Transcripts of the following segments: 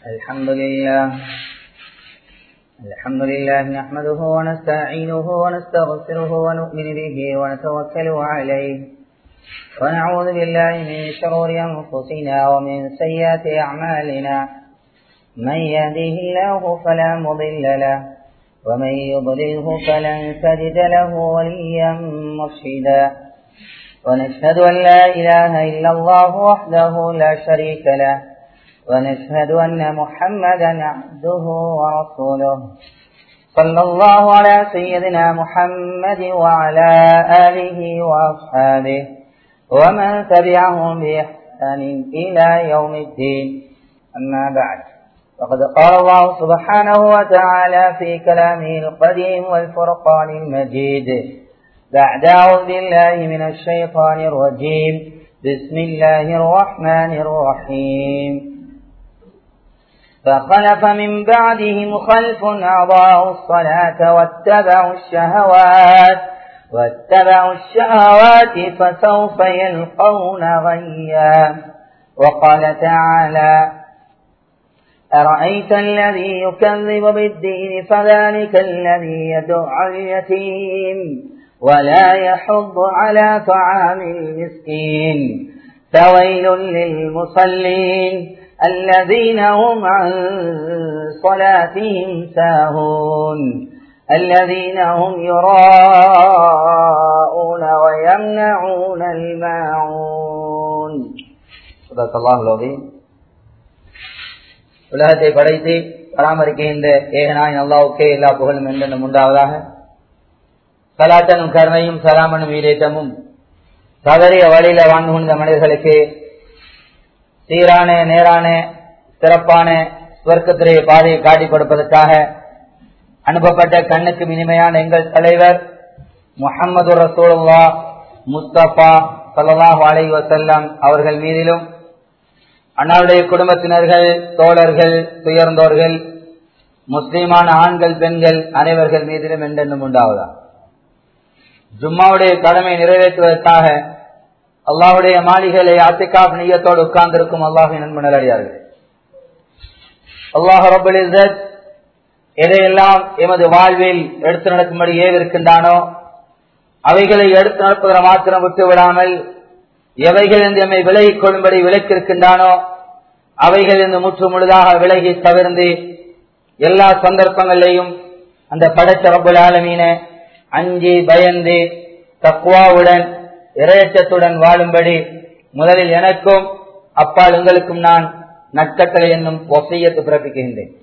الحمد لله الحمد لله نحمده ونستعينه ونستغفره ونؤمن به ونتوكل عليه ونعوذ بالله من شرور أنفسنا ومن سيئات أعمالنا من يهده الله فلا مضل له ومن يضلله فلن تجد له وليا مرشدا ونشهد أن لا إله إلا الله وحده لا شريك له ونشهد أن محمدا عبده ورسوله صلى الله على سيدنا محمد وعلى آله وأصحابه ومن تبعهم بإحسان إلى يوم الدين أما بعد وقد قال الله سبحانه وتعالى في كلامه القديم والفرقان المجيد بعد أعوذ بالله من الشيطان الرجيم بسم الله الرحمن الرحيم فخلف من بعدهم خلف أضاعوا الصلاة واتبعوا الشهوات واتبعوا الشهوات فسوف يلقون غيا وقال تعالى أرأيت الذي يكذب بالدين فذلك الذي يدع اليتيم ولا يحض على طعام المسكين فويل للمصلين الذين هم عن صلاتهم ساهون الذين هم يراءون ويمنعون الماعون صدق الله العظيم உலகத்தை படைத்து பராமரிக்கின்ற ஏகனாய் அல்லாவுக்கே எல்லா புகழும் என்றென்னும் உண்டாவதாக சலாத்தனும் கருணையும் சலாமனும் ஈரேற்றமும் தவறிய வழியில வாழ்ந்து கொண்ட மனிதர்களுக்கு சீரான நேரான சிறப்பான சுவர்க்கத்திலே பாதையை காட்டிக் கொடுப்பதற்காக அனுப்பப்பட்ட கண்ணுக்கு இனிமையான எங்கள் தலைவர் முகமது ரசூல்லா முஸ்தபா சல்லாஹ் அலை வசல்லம் அவர்கள் மீதிலும் அண்ணாவுடைய குடும்பத்தினர்கள் தோழர்கள் துயர்ந்தோர்கள் முஸ்லிமான ஆண்கள் பெண்கள் அனைவர்கள் மீதிலும் என்றென்றும் உண்டாவதா ஜும்மாவுடைய கடமை நிறைவேற்றுவதற்காக அல்லாவுடைய மாளிகளை ஆத்திகாப் நீயத்தோடு உட்கார்ந்திருக்கும் அல்லாஹின் நண்பு நிலையார்கள் அல்லாஹ் ரபுல் எதையெல்லாம் எமது வாழ்வில் எடுத்து நடக்கும்படி ஏவிருக்கின்றானோ அவைகளை எடுத்து நடப்பதை மாத்திரம் விட்டு விடாமல் எவைகள் என்று எம்மை விலகிக் கொள்ளும்படி விலக்கிருக்கின்றானோ அவைகள் என்று முற்று முழுதாக விலகி தவிர்ந்து எல்லா சந்தர்ப்பங்களிலையும் அந்த படைச்ச ரபுல் ஆலமீன அஞ்சி பயந்து தக்குவாவுடன் இரையச்சத்துடன் வாழும்படி முதலில் எனக்கும் அப்பால் உங்களுக்கும் நான் நட்கட்டளை என்னும் ஒசையத்து பிறப்பிக்கின்றேன்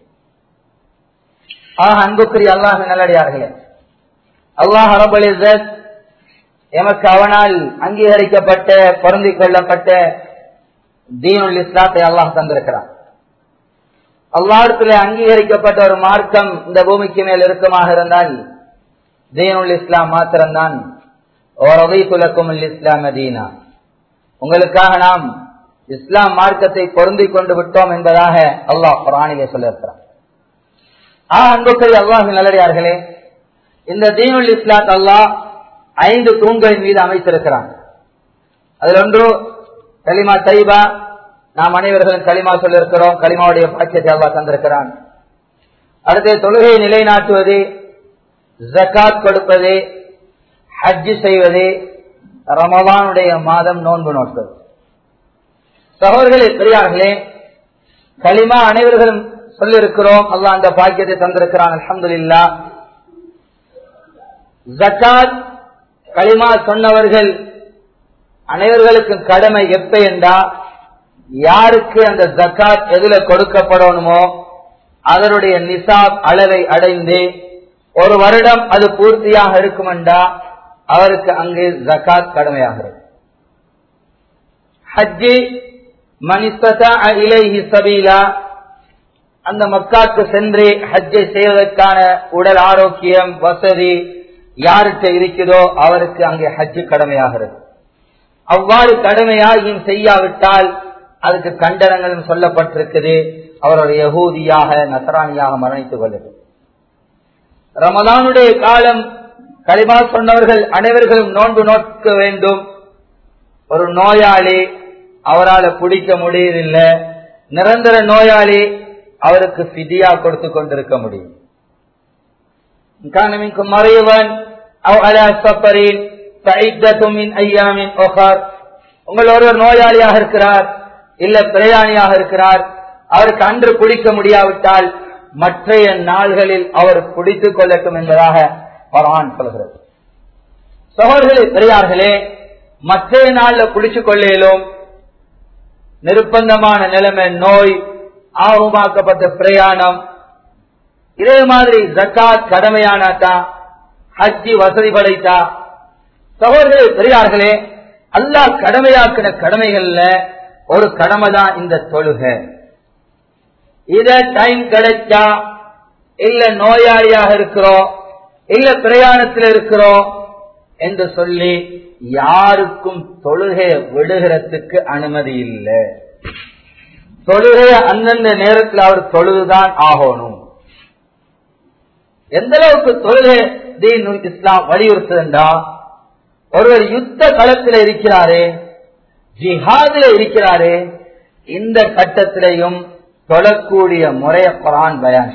ஆக அன்புக்குரிய அல்லாஹ் நல்லடியார்களே அல்லாஹ் அரபுல் எமக்கு அவனால் அங்கீகரிக்கப்பட்ட பொருந்திக் கொள்ளப்பட்ட தீனுல் இஸ்லாத்தை அல்லாஹ் தந்திருக்கிறான் அல்லாஹத்துல அங்கீகரிக்கப்பட்ட ஒரு மார்க்கம் இந்த பூமிக்கு மேல் இறுக்கமாக இருந்தால் தீனுல் இஸ்லாம் மாத்திரம்தான் ஓரவைக்குலக்கும் இஸ்லாம் மதீனா உங்களுக்காக நாம் இஸ்லாம் மார்க்கத்தை பொருந்தி கொண்டு விட்டோம் என்பதாக அல்லாஹ் குரானிலே சொல்லியிருக்கிறான் ஆ அன்புக்குரிய அல்லாஹ் நல்லடியார்களே இந்த தீனுல் இஸ்லாத் அல்லாஹ் ஐந்து தூண்களின் மீது அமைத்திருக்கிறான் அதில் ஒன்று களிமா தைபா நாம் அனைவர்களும் களிமா சொல்லிருக்கிறோம் களிமாவுடைய பாக்கியத்தை அல்லா தந்திருக்கிறான் அடுத்து தொழுகையை நிலைநாட்டுவது ஜக்காத் கொடுப்பது ஹஜ்ஜு செய்வது ரமதானுடைய மாதம் நோன்பு நோட்பது சகோதரர்களே பெரியார்களே களிமா அனைவர்களும் சொல்லிருக்கிறோம் அல்லா அந்த பாக்கியத்தை தந்திருக்கிறான் அலமதுல்லா ஜக்காத் களிமா சொன்னவர்கள் அனைவர்களுக்கும் கடமை எப்ப என்றா யாருக்கு அந்த ஜக்காத் எதுல கொடுக்கப்படணுமோ அதனுடைய நிசாப் அளவை அடைந்து ஒரு வருடம் அது பூர்த்தியாக இருக்குமெண்டா அவருக்கு அங்கு ஜக்காத் கடமையாகிறது ஹஜ்ஜி மனிஸ்தா இலைஹி சபீலா அந்த மக்காக்கு சென்று ஹஜ்ஜை செய்வதற்கான உடல் ஆரோக்கியம் வசதி யார்கிட்ட இருக்குதோ அவருக்கு அங்கே ஹஜ்ஜு கடமையாகிறது அவ்வாறு கடமையாகியும் செய்யாவிட்டால் அதுக்கு கண்டனங்களும் சொல்லப்பட்டிருக்குது அவருடைய யகூதியாக நசராணியாக மரணித்துக் கொள்ளுது ரமதானுடைய காலம் களிமா சொன்னவர்கள் அனைவர்களும் நோன்பு நோக்க வேண்டும் ஒரு நோயாளி அவரால் பிடிக்க முடியதில்லை நிரந்தர நோயாளி அவருக்கு பிதியா கொடுத்து கொண்டிருக்க முடியும் காணமிக்கும் மறைவன் அவ் அலா சப்பரின் ஃபஇத்தத்தும் ஐயாமின் ஒஹர் உங்கள் ஒருவர் நோயாளியாக இருக்கிறார் இல்ல பிரயாணியாக இருக்கிறார் அவருக்கு அன்று குடிக்க முடியாவிட்டால் மற்றைய நாள்களில் அவர் குடித்துக் கொள்ளட்டும் என்பதாக பகவான் சொல்கிறது சகோதரர்களே பெரியார்களே மற்றைய நாள்ல குடிச்சு கொள்ளையிலும் நிர்பந்தமான நிலைமை நோய் ஆர்வமாக்கப்பட்ட பிரயாணம் இதே மாதிரி ஜக்காத் கடமையானாட்டா ஹஜ்ஜி வசதி படைத்தா சகோதரர்களே பெரியார்களே அல்லாஹ் கடமையாக்கின கடமைகள்ல ஒரு கடமை தான் இந்த தொழுகை இத டைம் கிடைச்சா இல்ல நோயாளியாக இருக்கிறோம் இல்ல பிரயாணத்தில் இருக்கிறோம் என்று சொல்லி யாருக்கும் தொழுகைய விடுகிறதுக்கு அனுமதி இல்லை தொழுகைய அந்தந்த நேரத்தில் அவர் தொழுதுதான் ஆகணும் எந்த அளவுக்கு தொழுகை தீன் இஸ்லாம் வலியுறுத்துதா ஒருவர் யுத்த களத்தில் இருக்கிறாரே ஜிஹாதில இருக்கிறாரே இந்த கட்டத்திலையும் தொழக்கூடிய முறைய குரான் பயான்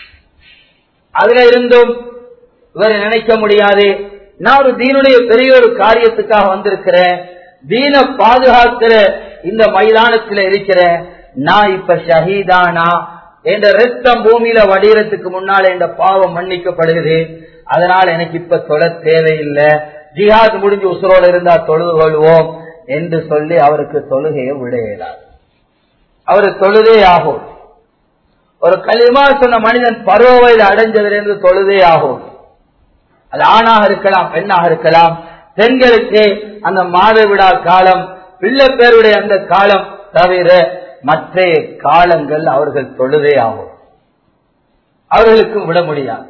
அதுல இருந்தும் இவர் நினைக்க முடியாது நான் ஒரு தீனுடைய பெரிய ஒரு காரியத்துக்காக வந்திருக்கிறேன் தீன பாதுகாக்கிற இந்த மைதானத்தில் இருக்கிறேன் நான் இப்ப ஷஹீதானா என்ற ரத்தம் பூமியில வடிகிறதுக்கு முன்னால என்ற பாவம் மன்னிக்கப்படுகிறது அதனால எனக்கு இப்ப தொழ தேவையில்லை ஜிஹாத் முடிஞ்சு உசுரோடு இருந்தா தொழுது கொள்வோம் என்று சொல்லி அவருக்கு தொழுகையை விடையிடார் அவரு தொழுதே ஆகும் ஒரு களிமா சொன்ன மனிதன் பருவ வயது அடைஞ்சதிலிருந்து தொழுதே ஆகும் அது ஆணாக இருக்கலாம் பெண்ணாக இருக்கலாம் பெண்களுக்கு அந்த மாத விழா காலம் பிள்ளை பேருடைய அந்த காலம் தவிர மற்ற காலங்கள் அவர்கள் தொழுதே ஆகும் அவர்களுக்கும் விட முடியாது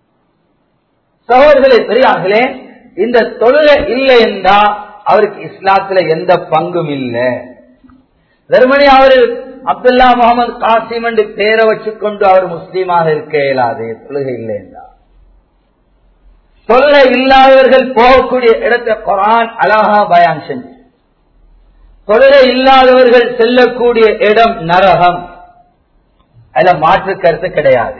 சகோதரர்களே பெரியார்களே இந்த தொழுகை இல்லை என்றா அவருக்கு இஸ்லாத்துல எந்த பங்கும் இல்லை வெறுமனே அவர் அப்துல்லா முகமது காசிம் என்று பேரை வச்சுக்கொண்டு அவர் முஸ்லீமாக இருக்க இயலாது தொழுகை இல்லை என்றா தொழுகை இல்லாதவர்கள் போகக்கூடிய இடத்தை குரான் அழகா பயான் செஞ்சு தொழுகை இல்லாதவர்கள் செல்லக்கூடிய இடம் நரகம் அதுல மாற்று கருத்து கிடையாது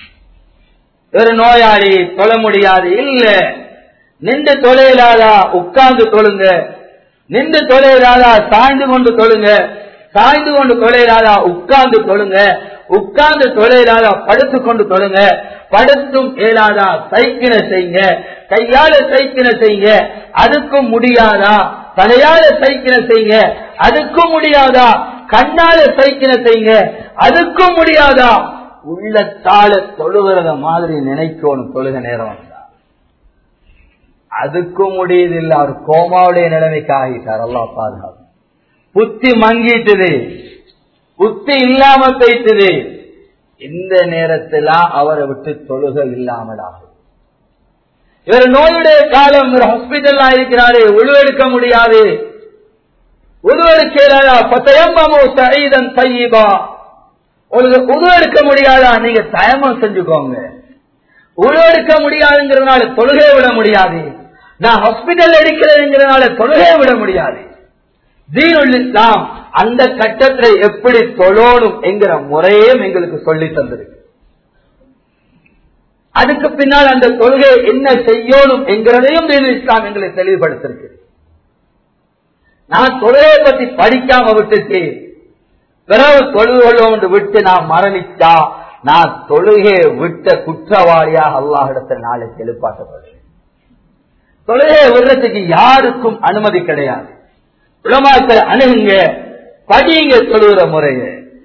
ஒரு நோயாளி தொழ முடியாது இல்ல நின்று தொலையிலாதா உட்கார்ந்து தொழுங்க நின்று தொலையிலாதா சாய்ந்து கொண்டு தொழுங்க சாய்ந்து கொண்டு தொலையிலாதா உட்கார்ந்து தொழுங்க உட்கார்ந்து தொலையிலாதா படுத்து கொண்டு தொழுங்க படுத்தும் இயலாதா சைக்கின செய்யுங்க கையால சைக்கின செய்யுங்க அதுக்கும் முடியாதா தலையால சைக்கின செய்யுங்க அதுக்கும் முடியாதா கண்ணால சைக்கின செய்யுங்க அதுக்கும் முடியாதா உள்ளத்தால தொழுகிறத மாதிரி நினைக்கணும் தொழுக நேரம் வந்தா அதுக்கும் முடியுதில்லை அவர் கோமாவுடைய நிலைமைக்கு ஆகிட்டார் அல்லா பாதுகாப்பு புத்தி மங்கிட்டுது புத்தி இல்லாம போயிட்டுது இந்த நேரத்தில் அவரை விட்டு தொழுக இல்லாமல் ஆகும் இவர் நோயுடைய காலம் ஹாஸ்பிட்டல் இருக்கிறாரு உழுவெடுக்க முடியாது உருவெடுக்கிறாரா பத்தயம்பமோ சைதன் சையீபா உங்களுக்கு உருவெடுக்க முடியாதா நீங்க தயமம் செஞ்சுக்கோங்க உருவெடுக்க முடியாதுங்கிறதுனால தொழுகையை விட முடியாது நான் ஹாஸ்பிட்டல் எடுக்கிறதுங்கிறதுனால தொழுகையை விட முடியாது தீனுல் இஸ்லாம் அந்த கட்டத்தில் எப்படி தொழணும் என்கிற முறையும் எங்களுக்கு சொல்லி தந்திருக்கு அதுக்கு பின்னால் அந்த தொழுகை என்ன செய்யணும் என்கிறதையும் தீனுல் இஸ்லாம் எங்களை தெளிவுபடுத்திருக்கு நான் தொழுகையை பத்தி படிக்காம விட்டுட்டு பிறகு தொழுது கொள்வோம் என்று விட்டு நான் மரணிச்சா நான் தொழுகையை விட்ட குற்றவாளியாக அல்லாஹிடத்தில் நாளைக்கு எழுப்பாட்டப்படுவேன் தொழுகையை விடுறதுக்கு யாருக்கும் அனுமதி கிடையாது உலமாக்கள் அணுகுங்க படியுங்க தொழுகிற முறைய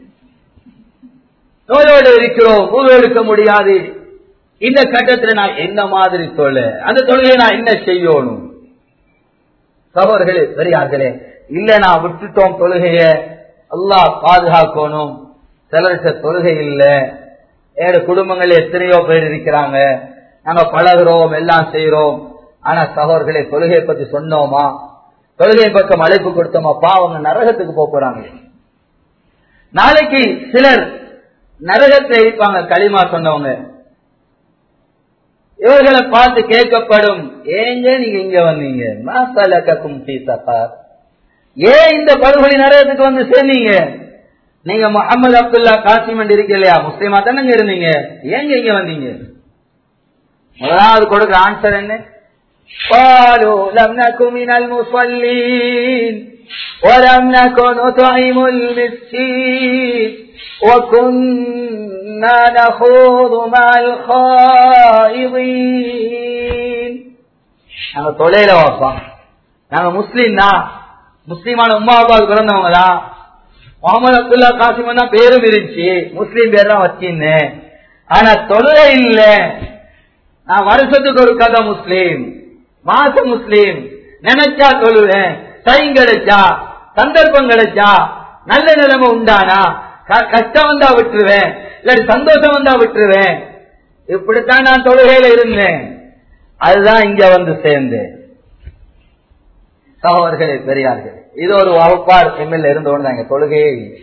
நோயோடு இருக்கிறோம் ஊர் எடுக்க முடியாது இந்த கட்டத்தில் நான் என்ன மாதிரி தொழ அந்த தொழுகையை நான் என்ன செய்யணும் சகோதர்களே பெரியார்களே இல்ல நான் விட்டுட்டோம் தொழுகைய அல்லாஹ் பாதுகாக்கணும் சிலருக்கு தொழுகை இல்ல ஏழு குடும்பங்கள் எத்தனையோ பேர் இருக்கிறாங்க நாங்க பழகிறோம் எல்லாம் செய்யறோம் ஆனா சகோதர்களே தொழுகையை பத்தி சொன்னோமா தொழுகை பக்கம் அழைப்பு கொடுத்தோமா பாவங்க நரகத்துக்கு போக போறாங்க நாளைக்கு சிலர் நரகத்தை இருப்பாங்க களிமா சொன்னவங்க இவர்களை பார்த்து கேட்கப்படும் ஏங்க நீங்க இங்க வந்தீங்க மாசலக்கும் சீசப்பார் ஏன் இந்த படுகொலை நரகத்துக்கு வந்து சேர்ந்தீங்க நீங்க முகமது அப்துல்லா காசிம் இருக்க இல்லையா முஸ்லீமா தானங்க இருந்தீங்க ஏங்க இங்க வந்தீங்க முதலாவது கொடுக்குற ஆன்சர் என்ன قالوا لم نكن من المصلين ولم نكن نطعم المسكين وكنا نخوض مع الخائضين நாங்க தொலைல வாப்போம் நாங்க முஸ்லீம் தான் முஸ்லீமான உமா அப்பாவுக்கு பிறந்தவங்க தான் முகமது அப்துல்லா காசிம் தான் பேரும் இருந்துச்சு முஸ்லீம் பேர் தான் வச்சிருந்தேன் ஆனா தொழுகை இல்ல நான் வருஷத்துக்கு ஒரு கதை முஸ்லீம் மாசம் முஸ்லீம் நினைச்சா தொழுவேன் டைம் கிடைச்சா சந்தர்ப்பம் கிடைச்சா நல்ல நிலைமை உண்டானா க- கஷ்டம் வந்தா விட்டுருவேன் இல்லாட்டி சந்தோஷம் வந்தா விட்டுருவேன் இப்படித்தான் நான் தொழுகையில இருந்தேன் அதுதான் இங்க வந்து சேர்ந்தேன் சகோதரர்களே பெரியார்கள் இது ஒரு வகுப்பார் எம்எல்ஏ இருந்தோன்னு தான் இங்க தொழுகையே இல்லை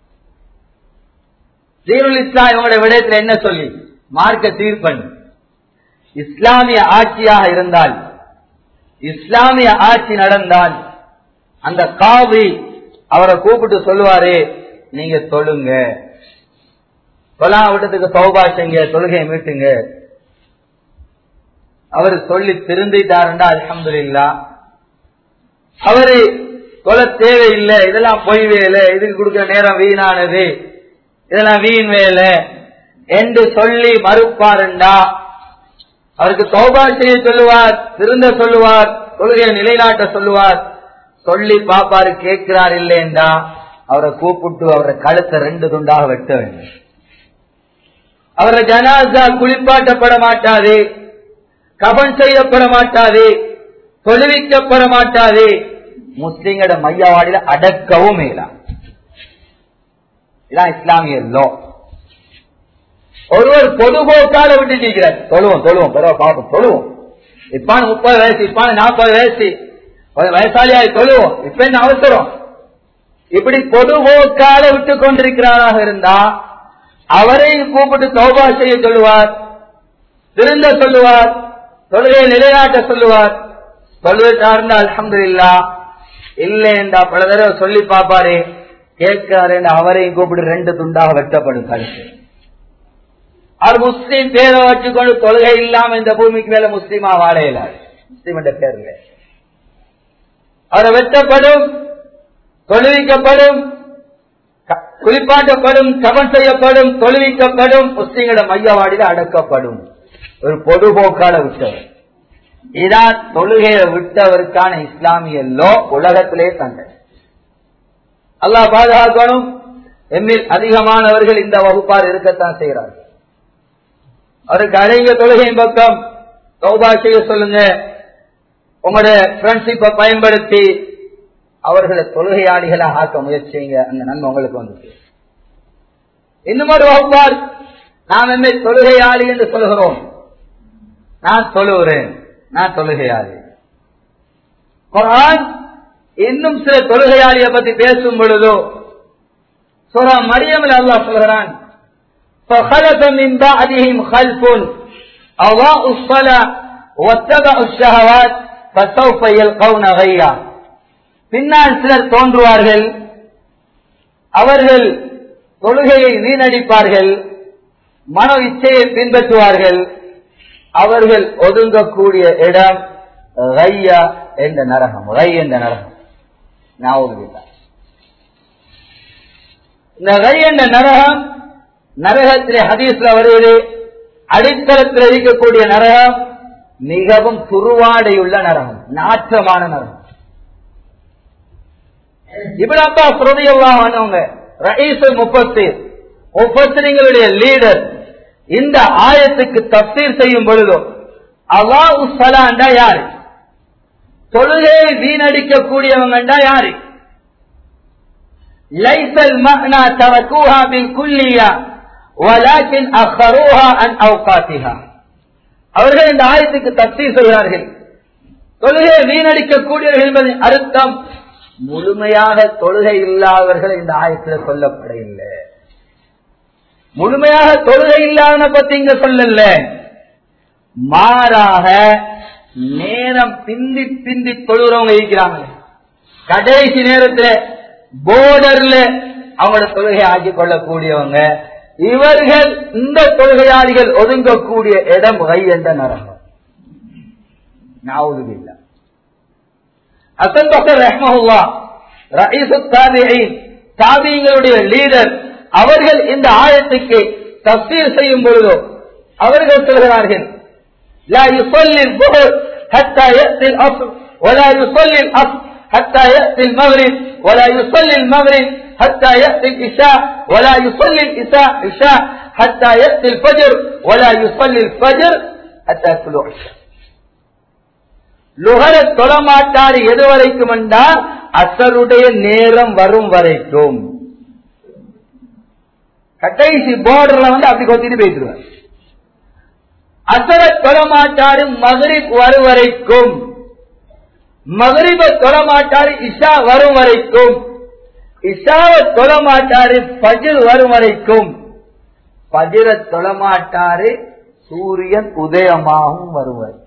தீருல் இஸ்லாம் இவங்களுடைய விடயத்தில் என்ன சொல்லி மார்க்க தீர்ப்பன் இஸ்லாமிய ஆட்சியாக இருந்தால் இஸ்லாமிய ஆட்சி நடந்தால் அந்த காவி அவரை கூப்பிட்டு சொல்லுவாரு நீங்க சொல்லுங்க தொலா விட்டத்துக்கு சௌபாஷங்க தொழுகையை மீட்டுங்க அவர் சொல்லி திருந்திட்டாருண்டா அல்ஹம்துலில்லா அவரு தொலை தேவையில்லை இதெல்லாம் பொய் வேலை இதுக்கு கொடுக்கிற நேரம் வீணானது இதெல்லாம் வீண் வேலை என்று சொல்லி மறுப்பாருண்டா அவருக்கு தௌபா செய்ய சொல்லுவார் திருந்த சொல்லுவார் தொழுகையை நிலைநாட்ட சொல்லுவார் சொல்லி பாப்பாரு கேட்கிறார் இல்லைண்டா அவரை கூப்பிட்டு அவரை கழுத்தை ரெண்டு துண்டாக வெட்ட வேண்டும் அவரை ஜனாசா குளிப்பாட்டப்பட மாட்டாது கபன் செய்யப்பட மாட்டாது தொழுவிக்கப்பட மாட்டாது முஸ்லிங்களோட மையவாடியில அடக்கவும் மேலாம் இதான் இஸ்லாமிய லோ ஒருவர் பொதுபோக்கால விட்டு நிற்கிறார் தொழுவோம் தொழுவோம் பரவாயில்ல பார்ப்போம் தொழுவோம் இப்பான முப்பது வயசு இப்பான நாற்பது வயசு ஒரு வயசாலியாய் தொழுவோம் இப்ப என்ன அவசரம் இப்படி பொதுபோக்கால விட்டு கொண்டிருக்கிறாராக இருந்தா அவரையும் கூப்பிட்டு தௌபா செய்ய சொல்லுவார் திருந்த சொல்லுவார் தொழுகையை நிலைநாட்ட சொல்லுவார் சொல்லிட்டாருந்தா அல்ஹம்துலில்லா இல்லை என்றா பல தடவை சொல்லி பாப்பாரு கேட்காரு அவரையும் கூப்பிட்டு ரெண்டு துண்டாக வெட்டப்படும் கருத்து அவர் முஸ்லீம் பேரை வச்சுக்கொண்டு தொழுகை இல்லாம இந்த பூமிக்கு மேல முஸ்லீமா வாழ இயலாது முஸ்லீம் என்ற பேர்ல அவரை வெட்டப்படும் தொழுவிக்கப்படும் க- குளிப்பாட்டப்படும் கவன் செய்யப்படும் தொழுவிக்கப்படும் முஸ்லீம்கள மையவாடியில் அடக்கப்படும் ஒரு பொதுபோக்கால விட்டவர் இதான் தொழுகையை விட்டவருக்கான இஸ்லாமிய லோ உலகத்திலே தந்தை அல்லாஹ் பாதுகாக்கணும் எம்மில் அதிகமானவர்கள் இந்த வகுப்பால் இருக்கத்தான் செய்கிறார்கள் அவருக்கு அழைங்க தொழுகையின் பக்கம் தௌபா செய்ய சொல்லுங்க உங்களுடைய ஃப்ரெண்ட்ஷிப்பை பயன்படுத்தி அவர்களை தொழுகையாளிகளாக ஆக்க முயற்சி செய்யுங்க அந்த நன்மை உங்களுக்கு வந்து இன்னும் ஒரு வகுப்பால் நாம் என்னை தொழுகையாளி என்று சொல்கிறோம் நான் தொழுகிறேன் நான் தொழுகையாளி குரான் இன்னும் சில தொழுகையாளியை பத்தி பேசும் பொழுதோ சொல்ற மரியமில் அல்லாஹ் சொல்கிறான் فخلف من بعدهم خلف أضاءوا الصلاة واتبعوا الشهوات فسوف يلقون غيا பின்னால் சிலர் தோன்றுவார்கள் அவர்கள் தொழுகையை வீணடிப்பார்கள் மன இச்சையை பின்பற்றுவார்கள் அவர்கள் ஒதுங்கக்கூடிய இடம் ரையா என்ற நரகம் ரை என்ற நரகம் ஞாபகம் இந்த ரை என்ற நரகம் நரகத்திலே ஹதீஸ்ல வருவது அடித்தளத்தில் இருக்கக்கூடிய நரகம் மிகவும் துருவாடையுள்ள நரகம் நாற்றமான நரகம் இவன் அப்பா சுரதியெல்லாம் ஆனவங்க ரயீசுல் முப்பத்தீர் முப்பத்திரிங்களுடைய லீடர் இந்த ஆயத்துக்கு தப்சீர் செய்யும் பொழுதோ அல்லாஹ் சலாண்டா யாரு தொழுகையை வீணடிக்கக்கூடியவங்கண்டா யாரு லைசல் மஹ்னா தரக்கூஹா பில் குல்லியா வலாக்கின் அஹ்ரூஹா அன் அவுகாத்திஹா அவர்கள் இந்த ஆயத்துக்கு தப்சீர் செய்கிறார்கள் தொழுகையை வீணடிக்கக்கூடியவர்கள் என்பதன் அர்த்தம் முழுமையாக தொழுகை இல்லாதவர்கள் இந்த ஆயத்தில் சொல்லப்படவில்லை முழுமையாக தொழுகை இல்லாதவனை பத்தி இங்க சொல்லல மாறாக நேரம் பிந்தி பிந்தி தொழுகிறவங்க இருக்கிறாங்க கடைசி நேரத்தில் போர்டர்ல அவங்களோட தொழுகை ஆக்கிக் கொள்ளக்கூடியவங்க இவர்கள் இந்த தொழுகையாளிகள் ஒதுங்கக்கூடிய இடம் கை என்ற நரகம் நாவுதுபில்ல அசன் பசர் ரஹ்மஹுல்லா ரயீசு தாபியின் தாபியங்களுடைய லீடர் அவர்கள் இந்த ஆயத்துக்கு தப்சீர் செய்யும் பொழுதோ அவர்கள் சொல்கிறார்கள் لا يصلي الظهر حتى يأتي العصر ولا يصلي العصر حتى يأتي المغرب ولا يصلي المغرب حتى يأتي الإشاء ولا يصلي الإشاء إشاء حتى يأتي الفجر ولا يصلي الفجر حتى طلوع الشمس லுகர தொழமாட்டார் எது வரைக்கும் என்றால் அசருடைய நேரம் வரும் வரைக்கும் கடைசி போர்டர்ல வந்து அப்படி கொத்திட்டு போயிட்டுருவார் அசர தொழமாட்டாரு மகரிப் வரும் வரைக்கும் மகரிப தொழமாட்டாரு இஷா வரும் வரைக்கும் இஷாவை தொழமாட்டாரு பஜிர் வரும் வரைக்கும் பஜிர தொழமாட்டாரு சூரியன் உதயமாகவும் வருவார்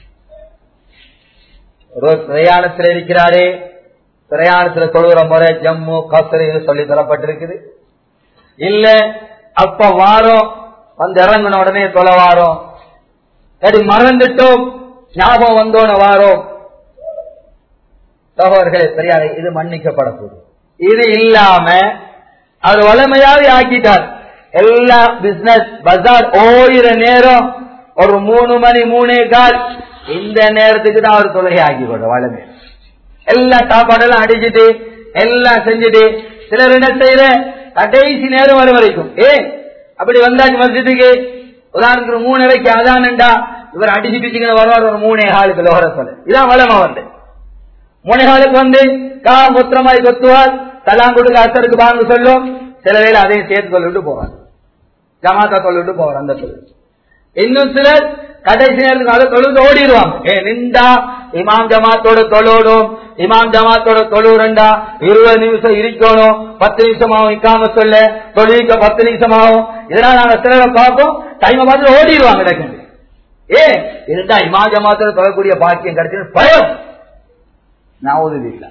ஒரு பிரயாணத்தில் இருக்கிறாரே பிரயாணத்துல தொழுகிற முறை ஜம்மு கசரு சொல்லி தரப்பட்டிருக்குது இல்ல அப்ப வாரம் வந்து இறங்கின உடனே தொலை வாரம் சரி மறந்துட்டோம் ஞாபகம் வந்தோன வாரம் சகோதரர்களே சரியாக இது மன்னிக்கப்படக்கூடும் இது இல்லாம அவர் வளமையாவே ஆக்கிட்டார் எல்லா பிசினஸ் பஜார் ஓயிர நேரம் ஒரு மூணு மணி மூணே கால் இந்த நேரத்துக்கு தான் அவர் தொழுகை ஆக்கி கொள்ள வளமை எல்லா சாப்பாடெல்லாம் அடிச்சுட்டு எல்லாம் செஞ்சுட்டு சிலர் என்ன செய்யற கடைசி நேரம் வரும் வரைக்கும் ஏ அப்படி வந்தாச்சு மஸ்ஜிதுக்கு உதாரணத்துக்கு மூணு வரைக்கு அதான்டா இவர் அடிச்சுட்டு வருவார் ஒரு மூணே காலுக்கு லோகர சொல்ல இதான் வளமா வந்து மூணே காலுக்கு வந்து கா முத்திரமாய் கொத்துவார் தலாம் கொடுக்க அசருக்கு பாங்க சொல்லும் சில வேளை அதையும் சேர்த்து சொல்லிட்டு போவார் ஜமாத்தா சொல்லிட்டு போவார் அந்த தொழில் இன்னும் சிலர் கடைசி நேரத்துக்கு அதை தொழுது ஓடிடுவாங்க ஏ நின்றா இமாம் ஜமாத்தோட தொழோடும் இமாம் ஜமாத்தோட தொழுறண்டா இருபது நிமிஷம் இருக்கணும் பத்து நிமிஷம் ஆகும் இக்காம சொல்ல தொழிலுக்கு பத்து நிமிஷம் ஆகும் இதனால நாங்க சிலரை பார்ப்போம் டைம் பார்த்து ஓடிடுவாங்க டக்குன்னு ஏ இருந்தா இமாம் ஜமாத்தோட தொழக்கூடிய பாக்கியம் கிடைச்சது பயம் நான் உதவியில்லை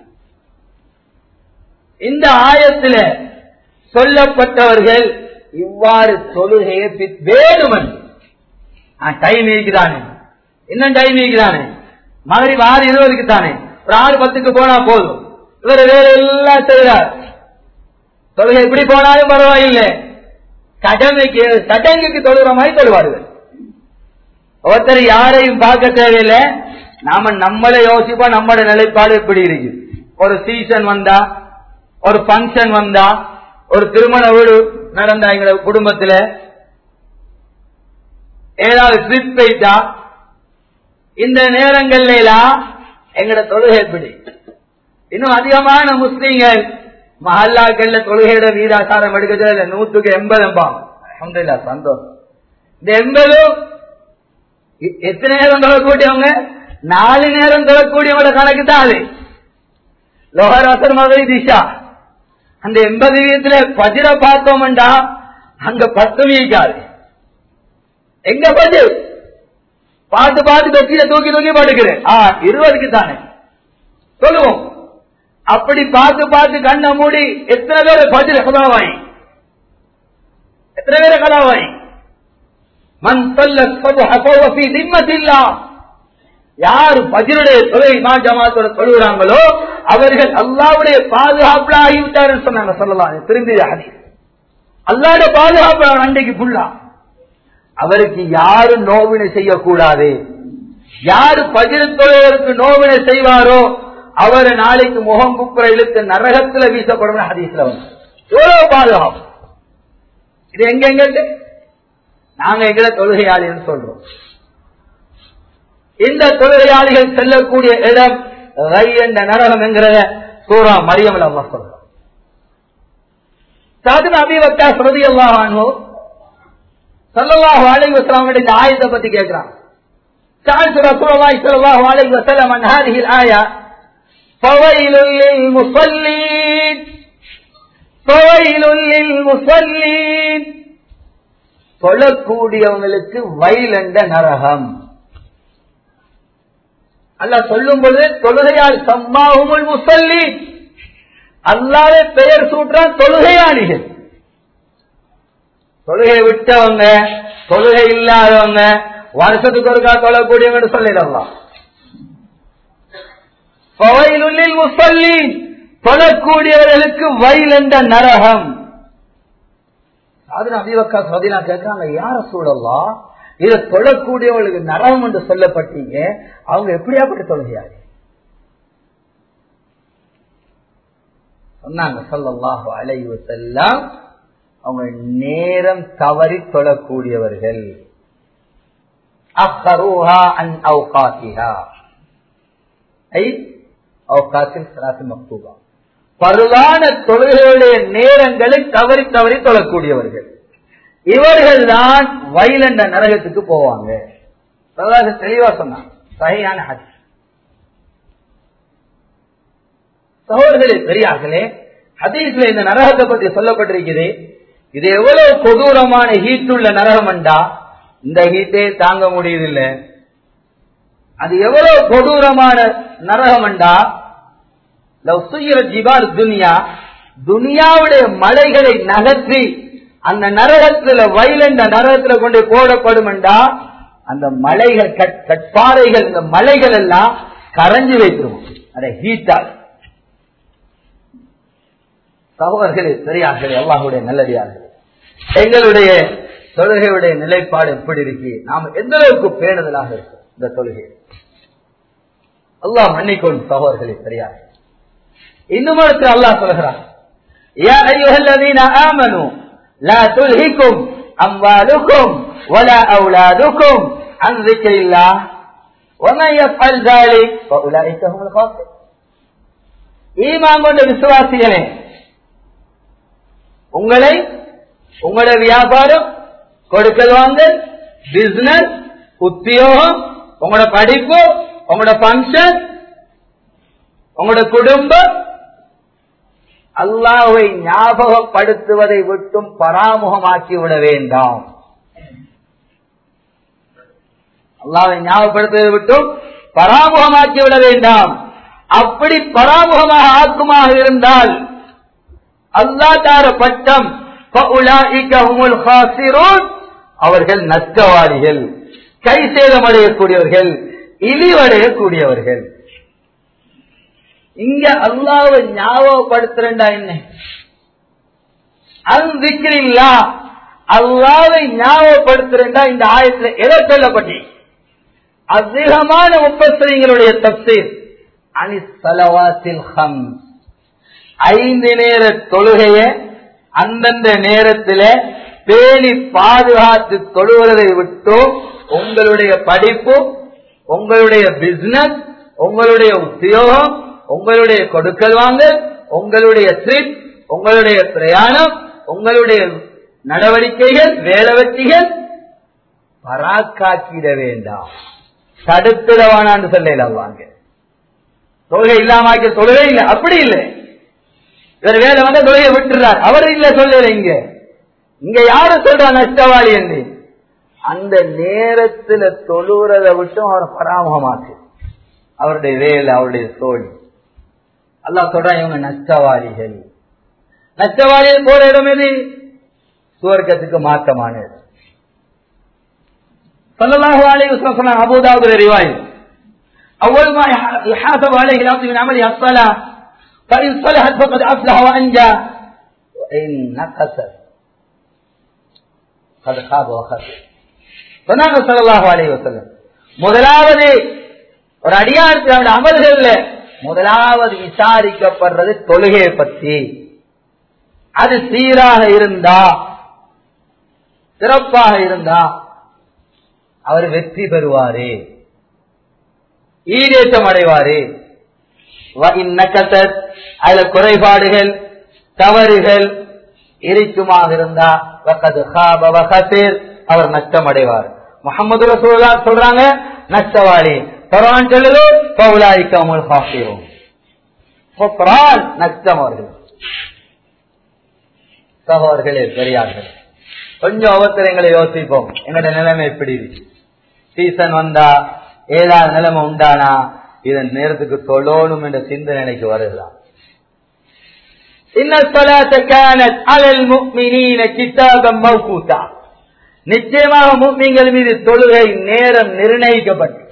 இந்த ஆயத்துல சொல்லப்பட்டவர்கள் இவ்வாறு தொழுகையை வேணுமன் டைம் இருக்குதானே இன்னும் டைம் இருக்குதானே மகரி ஆறு இருபதுக்கு தானே ஒரு ஆறு பத்துக்கு போனா போதும் இவர் வேற எல்லாம் செய்கிறார் தொழுகை எப்படி போனாலும் பரவாயில்லை கடமைக்கு சடங்குக்கு தொழுகிற மாதிரி தொழுவார்கள் ஒருத்தர் யாரையும் பார்க்க தேவையில்லை நாம நம்மளே யோசிப்போம் நம்மளோட நிலைப்பாடு எப்படி இருக்கு ஒரு சீசன் வந்தா ஒரு பங்கன் வந்தா ஒரு திருமண வீடு நடந்தா எங்க குடும்பத்துல ஏதாவது ட்ரிப் போயிட்டா இந்த நேரங்கள்ல எல்லாம் எங்கட தொழுகை எப்படி இன்னும் அதிகமான முஸ்லீம்கள் மஹல்லாக்கள்ல தொழுகையோட வீதாசாரம் எடுக்கிறது நூத்துக்கு எண்பது எம்பாம் அஹமதுல்லா சந்தோஷம் இந்த எண்பதும் எத்தனை நேரம் தொழக்கூடியவங்க நாலு நேரம் தொழக்கூடியவங்களோட கணக்கு தான் அது லோகராசர் மதுரை திஷா அந்த எண்பது வீதத்துல பஜிர பார்த்தோம்டா அங்க பத்து வீக்காது எங்க பஜு பார்த்து பார்த்து தொக்கில தூக்கி தூக்கி படுக்கிறேன் ஆ இருபதுக்கு தானே சொல்லுவோம் அப்படி பார்த்து பார்த்து கண்ணை மூடி எத்தனை பேர் பஜிர கதாவாய் எத்தனை பேர் கதாவாய் மண் சொல்ல திம்மத்தில்லா யார் பஜிருடைய தொலை ஜமாத்தோட தொழுகிறாங்களோ அவர்கள் அல்லாவுடைய பாதுகாப்புல ஆகிவிட்டார்கள் சொன்னாங்க சொல்லலாம் திரும்பி ஹதி அல்லாட பாதுகாப்பு அன்றைக்கு ஃபுல்லா அவருக்கு யாரு நோவினை செய்யக்கூடாது யாரு பகிர் தொழிலுக்கு நோவினை செய்வாரோ அவர் நாளைக்கு முகம் குப்புற இழுத்து நரகத்துல வீசப்படும் ஹதீஸ்ல வந்து எவ்வளவு பாதுகாப்பு இது எங்க எங்க நாங்க எங்களை தொழுகையாளின்னு சொல்றோம் இந்த தொழுகையாளிகள் செல்லக்கூடிய இடம் ரை என்ற நரகம் என்கிறத சூரா மரியம் அல்லா சொல்றோம் சாதன அபிவக்கா ஸ்ருதி அல்லாஹானோ சல்லல்லாஹு அலைஹி வஸல்லம் இந்த ஆயத்தை பத்தி கேக்குறான் سألت رسول الله صلى الله عليه وسلم عن هذه الآية فويل للمصلين فويل للمصلين சொல்லக்கூடியவங்களுக்கு வயல் என்ற நரகம் அல்ல சொல்லும் பொழுது தொழுகையால் சம்மாவுமுல் முசல்லி அல்லாவே பெயர் சூட்டுறான் தொழுகையாளிகள் தொழுகை விட்டவங்க தொழுகை இல்லாதவங்க வருஷத்துக்கு ஒருக்கா தொழக்கூடியவங்க சொல்லிடலாம் பவையிலுள்ளில் முசல்லி தொழக்கூடியவர்களுக்கு வயல் என்ற நரகம் அது அபிவக்கா பதினா கேட்கிறாங்க யார சூழலாம் இதை தொழக்கூடியவர்களுக்கு நரகம் என்று சொல்லப்பட்டீங்க அவங்க எப்படியாப்பட்ட தொழுகையாரு சொன்னாங்க சொல்லல்லாஹு அலைவு செல்லாம் அவங்க நேரம் தவறி தொழக்கூடியவர்கள் அஹ்கருஹா அன் அவுகாத்திஹா ஐ அவுகாத்தில் சராசி மக்தூபா பருவான தொழுகையுடைய நேரங்களை தவறி தவறி தொழக்கூடியவர்கள் இவர்கள் தான் வயல் என்ற நரகத்துக்கு போவாங்க தெளிவா சொன்னாங்க சரியான ஹஜ் சகோதரர்களே பெரியார்களே ஹதீஸ்ல இந்த நரகத்தை பற்றி சொல்லப்பட்டிருக்குது இது எவ்வளவு கொடூரமான ஹீட் உள்ள நரகம் என்றா இந்த ஹீட்டே தாங்க முடியதில்லை அது எவ்வளவு கொடூரமான நரகம் என்றா ஜிபால் துனியா துனியாவுடைய மலைகளை நகர்த்தி அந்த நரகத்துல வயலண்ட நரகத்துல கொண்டு போடப்படும் என்றா அந்த மலைகள் கட்பாறைகள் இந்த மலைகள் எல்லாம் கரைஞ்சு வைத்திருவோம் அதை ஹீட்டால் சகோதரர்களே பெரியார்களே அல்லாஹுடைய நல்லடியார்களே எங்களுடைய தொழுகையுடைய நிலைப்பாடு எப்படி இருக்கு நாம் எந்த அளவுக்கு பேணுதலாக இருக்கும் இந்த தொழுகை அல்லாஹ் மன்னிக்கொள்ளும் சகோதரர்களே பெரியார்கள் இன்னும் அடுத்து அல்லாஹ் சொல்கிறார் يا أيها الذين آمنوا لا تلهكم أموالكم ولا أولادكم عن ذكر الله ومن يفعل ذلك فأولئك هم الخاسرون ஈமான் கொண்ட விசுவாசிகளே உங்களை உங்களோட வியாபாரம் கொடுக்கல் வாங்க பிசினஸ் உத்தியோகம் உங்களோட படிப்பு உங்களோட பங்கன் உங்களோட குடும்பம் அல்லாவை ஞாபகப்படுத்துவதை விட்டும் பராமுகமாக்கி விட வேண்டாம் அல்லாவை ஞாபகப்படுத்துவதை விட்டும் பராமுகமாக்கி விட வேண்டாம் அப்படி பராமுகமாக ஆக்குமாக இருந்தால் அல்லா தார பட்டம் அவர்கள் நஷ்டவாதிகள் கை சேதமடையக்கூடியவர்கள் இழிவடையக்கூடியவர்கள் இங்க அல்லாவை ஞாபகப்படுத்துறா என்ன அந்திக்கிறீங்களா அல்லாவை ஞாபகப்படுத்துறா இந்த ஆயத்துல எதை சொல்லப்பட்டி அதிகமான முப்பஸ்தரிங்களுடைய தப்சீர் அனி சலவாத்தில் ஹம் ஐந்து நேர தொழுகைய அந்தந்த நேரத்தில் பேணி பாதுகாத்து தொழுவதை விட்டு உங்களுடைய படிப்பு உங்களுடைய பிசினஸ் உங்களுடைய உத்தியோகம் உங்களுடைய கொடுக்கல் வாங்க உங்களுடைய ட்ரிப் உங்களுடைய பிரயாணம் உங்களுடைய நடவடிக்கைகள் வேலவற்றிகள் பராக்காக்கிட வேண்டாம் தடுத்துடவானான்னு சொல்லலாம் வாங்க தொழுகை இல்லாம தொழுகை இல்லை அப்படி இல்லை இவர் வேலை வந்து தொழுகை விட்டுறார் அவர் இல்ல சொல்லல இங்க இங்க யாரு சொல்றா நஷ்டவாளி என்று அந்த நேரத்துல தொழுறதை விட்டும் அவர் பராமுகமாக்கு அவருடைய வேலை அவருடைய தோல் அல்லா சொல்றான் இவங்க நஷ்டவாளிகள் நஷ்டவாளிகள் போற இடம் எது சுவர்க்கத்துக்கு மாற்றமானது சொல்லலாக அலைஹி வஸல்லம் சொன்னாங்க அபூதாவுடைய ரிவாய் أول ما يحاسب عليه العبد من عمله الصلاة فإن صلحت فقد أفلح وأنجى وإن نقصت قد خاب وخسر சொன்னாங்க ஸல்லல்லாஹு அலைஹி வஸல்லம் முதலாவது ஒரு அடியார் அவருடைய அமல்கள்ல முதலாவது விசாரிக்கப்படுறது தொழுகையை பற்றி அது சீராக இருந்தா சிறப்பாக இருந்தா அவர் வெற்றி பெறுவாரு ஈடேற்றம் அடைவாரு அதுல குறைபாடுகள் தவறுகள் இருக்குமாக இருந்தா அவர் நஷ்டம் அடைவார் முகமது ரசூல்லா சொல்றாங்க நஷ்டவாளி குரான் சொல்லுது பவுலாய்க்காமல் காசிரும் குரான் நஷ்டம் அவர்கள் சகோதரர்களே பெரியார்கள் கொஞ்சம் அவசரங்களை யோசிப்போம் எங்கட நிலைமை எப்படி இருக்கு சீசன் வந்தா ஏதாவது நிலைமை உண்டானா இதன் நேரத்துக்கு தொழணும் என்ற சிந்தனைக்கு வருகிறான் இன்ன ஸலாத்த கானத் அலல் முஃமினீன கிதாபம் மவ்கூதா நிச்சயமாக முஃமின்கள் மீது தொழுகை நேரம் நிர்ணயிக்கப்பட்டு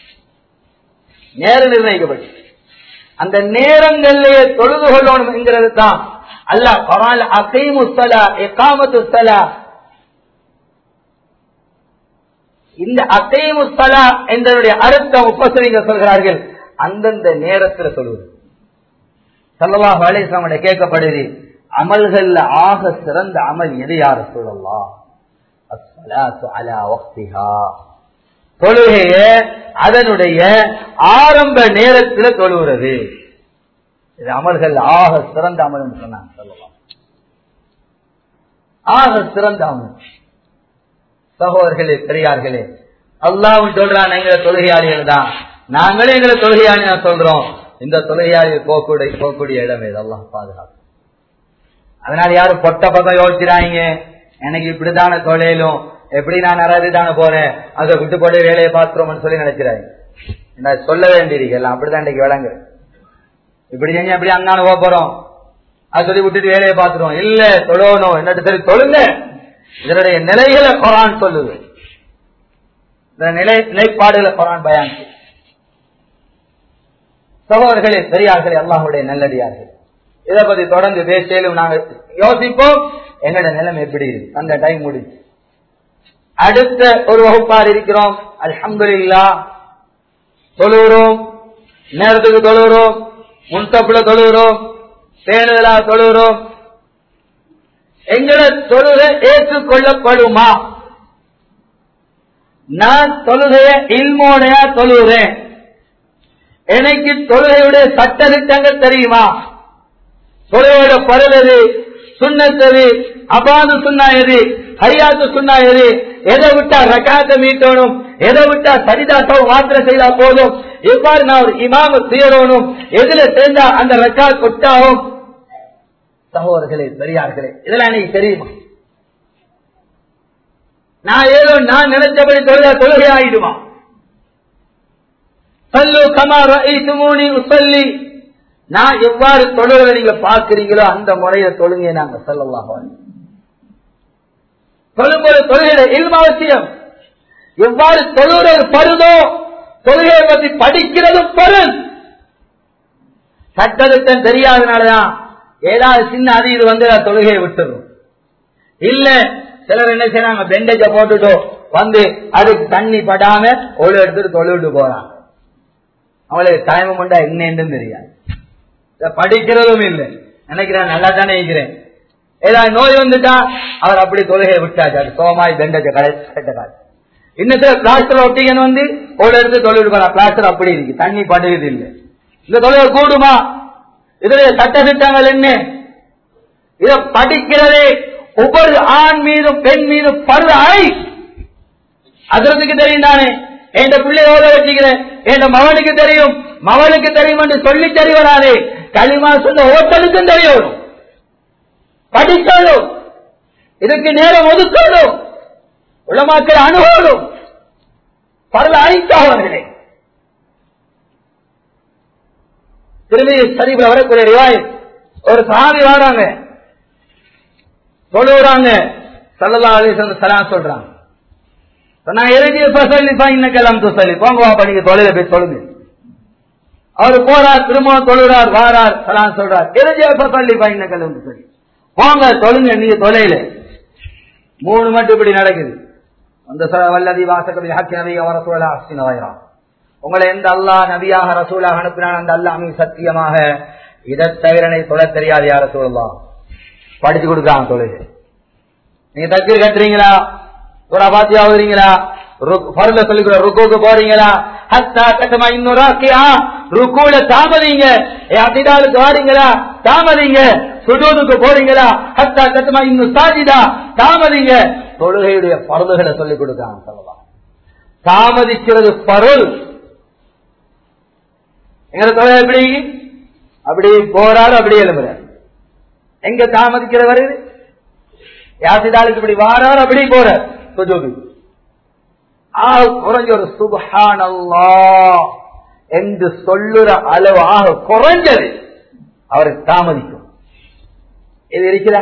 நேரம் நிர்ணயிக்கப்பட்டு அந்த நேரங்களிலேயே தொழுது கொள்ளணும் என்கிறது தான் அல்லாஹ் குரான் அகைமு ஸலா இகாமத்து ஸலா இந்த அகைமு ஸலா என்பதனுடைய அர்த்தம் உபசரிங்க சொல்கிறார்கள் அந்தந்த நேரத்தில் சொல்வது சல்லல்லாஹு அலைஹி வஸல்லம் கேட்கப்படுது அமல்கள்ல ஆக சிறந்த அமல் எது யார சொல்லலாம் அஸ்ஸலாத்து அலா வக்திஹா தொழுகைய அதனுடைய ஆரம்ப நேரத்தில் தொழுகிறது இது அமல்கள் ஆக சிறந்த அமல் என்று சொன்னாங்க சொல்லலாம் ஆக சிறந்த அமல் சகோதரர்களே பெரியார்களே அல்லாவும் சொல்றான் எங்களை தொழுகையாளிகள் தான் நாங்களே எங்களை தொழுகையாளி சொல்றோம் இந்த தொழுகையாளி போகக்கூடிய போகக்கூடிய இடம் இது அல்லாஹ் பாதுகாப்பு அதனால யாரும் பொட்ட பக்கம் யோசிக்கிறாங்க எனக்கு இப்படித்தானே தொழிலும் எப்படி நான் நிறைய தானே போறேன் அதை விட்டு போட்டு வேலையை பார்த்துருவோம்னு சொல்லி நினைக்கிறாங்க நான் சொல்ல வேண்டியிருக்கு எல்லாம் அப்படிதான் இன்னைக்கு விளங்கு இப்படி செஞ்சு எப்படி அங்கான போக போறோம் அது சொல்லி விட்டுட்டு வேலையை பார்த்துருவோம் இல்ல தொழணும் என்னட்டு சரி தொழுங்க இதனுடைய நிலைகளை குரான் சொல்லுது இந்த நிலை நிலைப்பாடுகளை குரான் பயான் செய்யுது. சகோதரர்களே பெரியார்களே அல்லாஹுடைய நல்லடியார்கள் இதை பத்தி தொடர்ந்து பேசியாலும் நாங்கள் யோசிப்போம் எங்களோட நிலைமை எப்படி இருக்கு அந்த டைம் முடிச்சு அடுத்த ஒரு வகுப்பார் இருக்கிறோம் அல்ஹம்துலில்லா தொழுகிறோம் நேரத்துக்கு தொழுகிறோம் முன்தப்புல தொழுகிறோம் பேணுதலா தொழுகிறோம் எங்களோட தொழுகை ஏற்றுக்கொள்ளப்படுமா நான் தொழுகைய இல்மோடையா தொழுகிறேன் எனக்கு தொழுகையுடைய சட்ட திட்டங்கள் தெரியுமா தொழுகையோட பருவது சுண்ணத்தது அபாது சுண்ணா எது ஹரியாத்து சுண்ணா எது எதை விட்டா ரகாத்த மீட்டணும் எதை விட்டா சரிதாசோ மாத்திரம் செய்தா போதும் எவ்வாறு நான் ஒரு இமாம செய்யணும் எதுல சேர்ந்தா அந்த ரக்கா கொட்டாகும் சகோதரர்களே பெரியார்களே இதெல்லாம் எனக்கு தெரியுமா நான் ஏதோ நான் நினைச்சபடி தொழுக தொழுகை ஆயிடுமா சல்லு கமார் மூணி உசல்லி நான் எவ்வாறு தொழுகிறத நீங்க பார்க்கிறீங்களோ அந்த முறையை தொழுங்க நாங்க சொல்லலாம் தொழும்போது தொழுகிற இல்ம அவசியம் எவ்வாறு தொழுகிறது பருதோ தொழுகையை பற்றி படிக்கிறதும் பருள் சட்டத்திட்டம் தெரியாதனாலதான் ஏதாவது சின்ன அதிக வந்து தொழுகையை விட்டுரும் இல்ல சிலர் என்ன செய்யறாங்க பெண்டேஜ போட்டுட்டோம் வந்து அதுக்கு தண்ணி படாம ஒழு எடுத்துட்டு தொழுவிட்டு போறாங்க அவங்களுக்கு டைம் உண்டா என்னன்னு தெரியாது இத படிக்கிறதும் இல்லை நினைக்கிறேன் நல்லா தானே இருக்கிறேன் ஏதாவது நோய் வந்துட்டா அவர் அப்படி தொழுகையை விட்டாச்சு அது சோமாய் பெண்டேஜ கட்ட இன்னத்துல பிளாஸ்டர் ஒட்டிங்கன்னு வந்து ஒழு எடுத்து தொழில் போறான் பிளாஸ்டர் அப்படி இருக்கு தண்ணி படுகிறது இல்லை இந்த தொழிலை கூடுமா இதுல சட்ட திட்டங்கள் என்ன இத படிக்கிறதே ஒவ்வொரு ஆண் மீதும் பெண் மீதும் பருவ அறை அதற்கு தெரியும் தானே என் பிள்ளைய ஓத வச்சுக்கிறேன் என் மகனுக்கு தெரியும் மகனுக்கு தெரியும் என்று சொல்லி தெரிவனாரே களிமா சொன்ன ஒவ்வொருத்தனுக்கும் தெரியும் படிக்கணும் இதுக்கு நேரம் ஒதுக்கணும் உளமாக்கள் அணுகணும் பரல அழைத்தாவர்களே திரும்பி சரிவில் வரக்கூடிய ரிவாய் ஒரு சாமி வாராங்க தொழுகிறாங்க சல்லா அலிசன் சலாம் சொல்றாங்க நான் இறங்கிய பசலிப்பா இன்னக்கெல்லாம் சொல்லி போங்க படிக்க தொழில போய் தொழுங்க அவர் போறார் திரும்ப தொழுகிறார் வாரார் சலாம் சொல்றார் இறங்கிய பசலிப்பா இன்னக்கெல்லாம் சொல்லி போங்க தொழுங்க நீங்க தொலைல மூணு மட்டும் இப்படி நடக்குது அந்த வல்லதி வாசகவி ஹாக்கி நபி அவர சூழலா அஸ்தினவாயிரம் உங்களை எந்த அல்லா நபியாக ரசூலாக அனுப்பினான் அந்த அல்லாமி சத்தியமாக இதை தவிரனை தொழ தெரியாது யார சூழலாம் படிச்சு கொடுக்காங்க தொழில் நீங்க தக்கீர் கட்டுறீங்களா ஒரு பாத்தியா ஓதுறீங்களா பருல சொல்லிக்கிற ருக்குக்கு போறீங்களா ஹத்தா கட்டமா இன்னொரு ஆக்கியா ருக்குல தாமதிங்க அத்திடாலுக்கு வாரீங்களா தாமதிங்க சுஜூதுக்கு போறீங்களா ஹத்தா கட்டமா இன்னும் சாஜிதா தாமதிங்க தொழுகையுடைய பருதுகளை சொல்லிக் கொடுக்காங்க சொல்லலாம் தாமதிக்கிறது பருள் எங்க தொழில் எப்படி அப்படி போறாரு அப்படி எழுப்புறாரு எங்க தாமதிக்கிற வருது யாசிதாளுக்கு இப்படி வாரார் அப்படி போற சுஜோது குறைஞ்ச ஒரு சுபஹானல்லா என்று சொல்லுற அளவு ஆக குறைஞ்சது அவருக்கு தாமதிக்கும் இது இருக்கிறா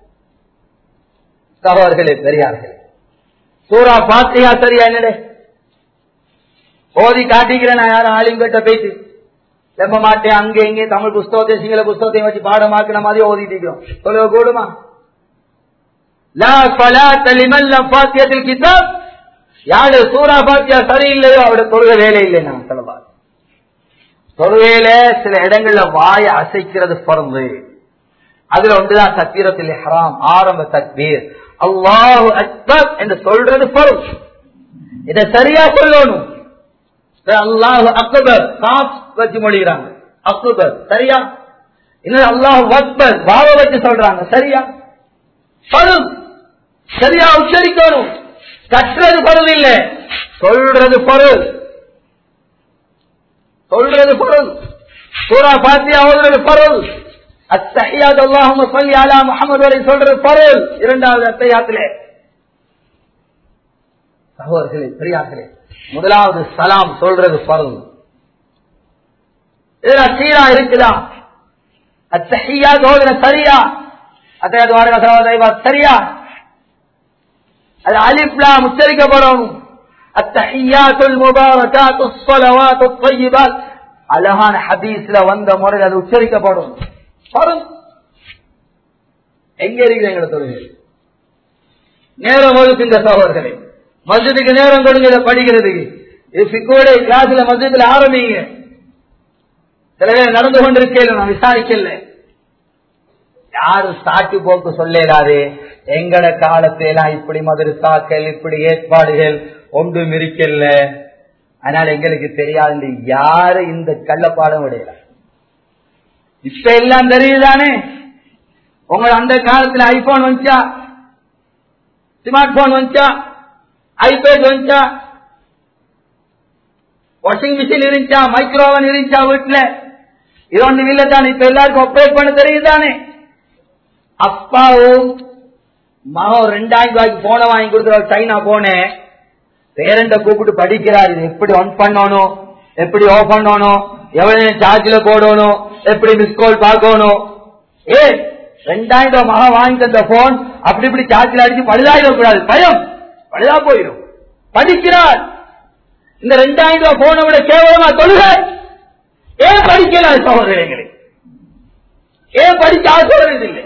சகோதர்களே பெரியார்களே சூரா பாத்தியா சரியா என்னடே ஓதி காட்டிக்கிறேன் நான் யாரும் ஆலிங்கிட்ட போயிட்டு செம்ம மாட்டேன் அங்க இங்கே தமிழ் புஸ்தகத்தையும் சிங்கள புஸ்தகத்தையும் வச்சு பாடமாக்குன மாதிரி ஓதிட்டு இருக்கிறோம் சொல்ல கூடுமா லா ஸலாத்த லிமன் லம் ஃபாத்தியத்தில் கிதாப் யாரு சூரா பாத்தியா சரியில்லையோ அவட தொழுக வேலை இல்லை நான் சொல்லவா தொழுகையில சில இடங்கள்ல வாய அசைக்கிறது பிறந்து அதுல ஒன்றுதான் தக்பீரத்தில் ஹராம் ஆரம்ப தக்பீர் அல்லாஹு அக்பர் என்று சொல்றது பொருள் இதை சரியா சொல்லணும் அல்லாஹு அக்பர் காப் வச்சு மொழிகிறாங்க அக்பர் சரியா இன்னும் அல்லாஹு அக்பர் பாவ வச்சு சொல்றாங்க சரியா பொருள் சரியா உச்சரிக்கணும் கற்றது பொருள் இல்ல சொல்றது பொருள் சொல்றது பொருள் சூரா பாத்தியா ஓதுறது பொருள் அத்தஹியாத் அல்லாஹும்ம ஸல்லி அலா முஹம்மது வரை சொல்றது பொருள் இரண்டாவது அத்தஹியாத்திலே சகோதரர்களே பெரியார்களே முதலாவது சலாம் சொல்றது பொருள் இதுல சீரா இருக்குதா அத்தஹியாத் ஓதுற சரியா அத்தஹியாத் வாரக சகோதரி சரியா அது அலிப்லாம் உச்சரிக்கப்படணும் அத்தஹியாத்துல் முபாரகாத்துஸ் ஸலவாத்துத் த்ய்யிபாத் அழகான ஹதீஸ்ல வந்த முறையில் அது உச்சரிக்கப்படும் வரும் எங்க இருக்கிறீங்க தொழுகை நேரம் ஒதுக்குங்க சகோதரர்களே மஸ்ஜிதுக்கு நேரம் கொடுங்க இதை படிக்கிறதுக்கு இது சிக்கோட கிளாஸ்ல மஸ்ஜிதுல ஆரம்பிங்க சில பேர் நடந்து கொண்டிருக்கேன் நான் விசாரிக்கல யாரும் சாட்சி போக்கு சொல்லலாது எங்கட காலத்தையெல்லாம் இப்படி மதுரசாக்கள் இப்படி ஏற்பாடுகள் ஒன்றும் இருக்கல அதனால எங்களுக்கு தெரியாது யாரு இந்த கள்ளப்பாடம் விடையல இப்ப எல்லாம் தெரியுதானே உங்க அந்த காலத்துல ஐபோன் வந்துச்சா ஸ்மார்ட் போன் வந்துச்சா ஐபேட் வந்துச்சா வாஷிங் மிஷின் இருந்துச்சா மைக்ரோவன் இருந்துச்சா வீட்டுல இது ஒன்று இல்ல தானே இப்ப எல்லாருக்கும் ஆப்ரேட் பண்ண தெரியுதானே அப்பாவும் மகன் ரெண்டாயிரம் ரூபாய்க்கு போன வாங்கி கொடுக்குற சைனா போனேன் பேரண்ட கூப்பிட்டு படிக்கிறார் இது எப்படி ஆன் பண்ணணும் எப்படி ஆஃப் பண்ணணும் எவ்வளவு சார்ஜ்ல போடணும் எப்படி மிஸ் கால் பார்க்கணும் ஏ ரெண்டாயிரம் ரூபாய் மகன் வாங்கி தந்த போன் அப்படி இப்படி சார்ஜ்ல அடிச்சு பழுதாயிட கூடாது பயம் பழுதா போயிடும் படிக்கிறார் இந்த ரெண்டாயிரம் ரூபாய் போனை விட கேவலமா தொழுக ஏன் படிக்கலாம் சகோதரர்களே ஏன் படிக்க ஆசைப்படுறது இல்லை